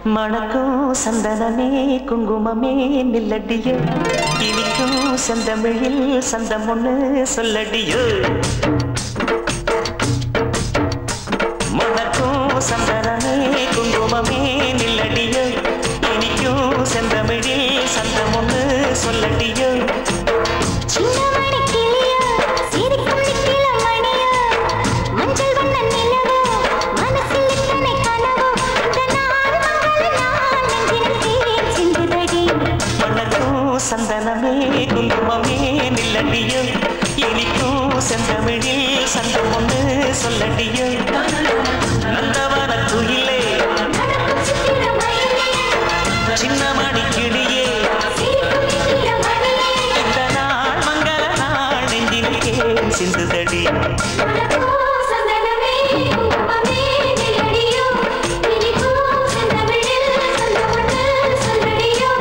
மணக்கும் சந்தனமே குங்குமமே நில்லடியோ இனிக்கும் செந்தமிழில் சந்தம் ஒண்ணு சொல்லடியோ மணக்கும் சந்தனமே குங்குமமே நில்லடியோ இனிக்கும் செந்தமிழில் சந்தம் ஒண்ணு சொல்லடியோ சின்ன மணிக்கிளியோ, சிரிக்கும் நிக்கில மணியோ, மஞ்சள் வண்ண நிலவோ, மனசில் இத்தனை கனவோ, இந்த நாள் மங்கள நாள் நெஞ்சினில் தேன் சிந்துதடி. மணக்கும் சந்தனமே குங்குமமே நில்லடியோ இனிக்கும் செந்தமிழில் சந்தம் ஒண்ணு சொல்லடியோ நந்தவன குயிலே நடக்கும் சித்திர மயிலே, சின்ன மணி கிளியே சிரிக்கும் நிக்கில மணியே, இந்த நாள் மங்கள நாள் நெஞ்சினிலே சிந்துதடி மணக்கும் சந்தனமே, குங்குமமே நில்லடியோ, இனிக்கும் செந்தமிழில் சந்தம் ஒண்ணு சொல்லடியோ.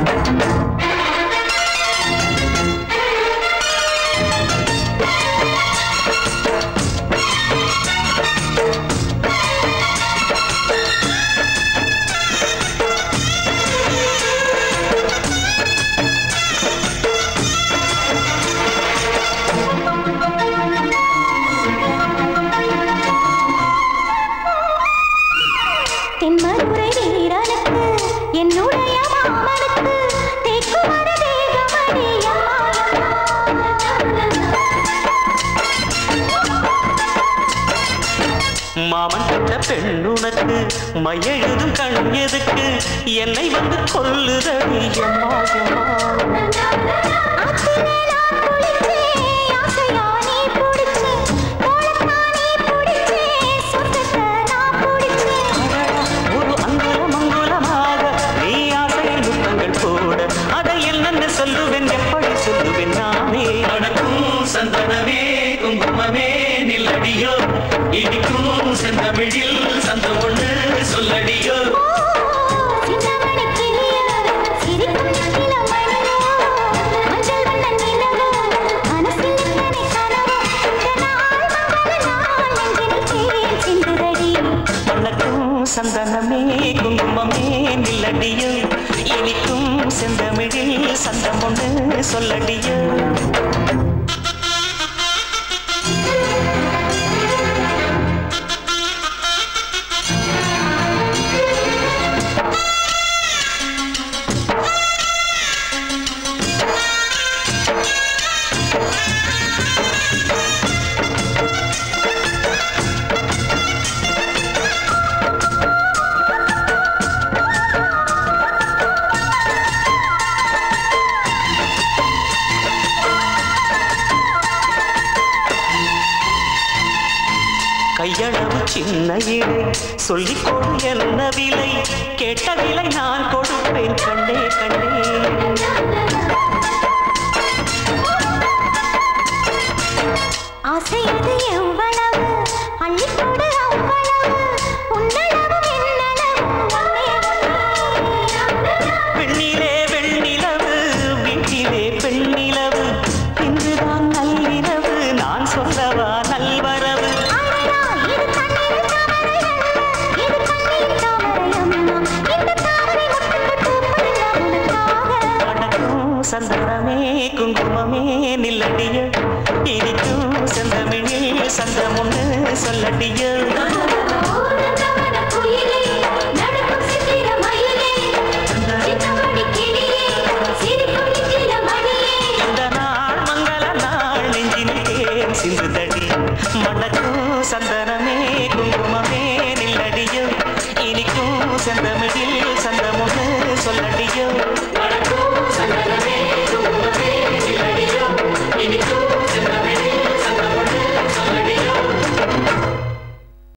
தென்மதுரை வீரனுக்கு என்னுடைய மாமனுக்கு தேக்குமர தேகமடியா மாமன் கட்ட பெண்ணுனக்கு மையெழுதும் கண் எதுக்கு என்னை வந்து கொல்லுதடி எம்மா எம்மா ஆத்திலே நான் குளிச்சேன், ஆசையா நீ புடிச்சே, கோலத்தான் நீ புடிச்சே, சொர்க்கத்தை நான் புடிச்சேன். அடடா, ஒரு அங்குலம் அங்குலமாக நீ ஆசையில் நுட்பங்கள் போட அதை என்னென்ன சொல்லுவேன் எப்படி சொல்லுவேன் நானே அடக்கும் சந்தனமே குங்குமமே நில்லடியோ இடிக்கும் செந்தமிழில் சந்தம் ஒண்ணு சொல்லடியோ சின்னமணி கிளியோ, சிரிக்கும் நிக்கில மணியோ, மஞ்சள் வண்ண நிலவோ, மனசில் இத்தனை கனவோ, இந்த நாள் மங்கள நாள் நெஞ்சினில் தேன் சிந்துதடி. மணக்கும் சந்தனமே குங்குமமே நில்லடியோ இனிக்கும் செந்தமிழில் சந்தம் ஒன்று சொல்லடியோ கையளவு சின்ன இடை சொல்லிக் கொடு என்ன விலை கேட்ட விலை நான் கொடுப்பேன் கண்டே கண்டே ஆசையது எவ்வளவு அள்ளிக்கொடு அவ்வளவு உன்னளவு என்னளவு ஒன்னே ஒன்னே. பெண்ணிலே வெண்ணிலவு வீட்டிலே பெண்ணிலவு இன்றுதான் நள்ளிரவு நான் சொல்லவா நல்வரவு அடடா, இது கண்ணீர் தாமரை அல்ல, இது கண்ணீர் தாமரை அம்மா. இந்த தாமரை முட்டுக்கு பூப்பதெல்லாம் உனக்காக. வணக்கம் சந்தனமே குங்குமமே நில்லடிய இனிக்கும் செந்தமிழில் சந்தம் ஒன்று சொல்லடிய ஓரங்கவன குயிலே, நடக்கும் சித்திர மயிலே, சின்னமணி கிளியே, சிரிக்கும் நித்தில மணியே. இந்த நாள் மங்கள நாள் நெஞ்சினிலே சிந்துதடி மணக்கும் சந்தனமே குங்குமமே நில்லடிய இனிக்கும் செந்தமிழில் சந்தம் ஒன்று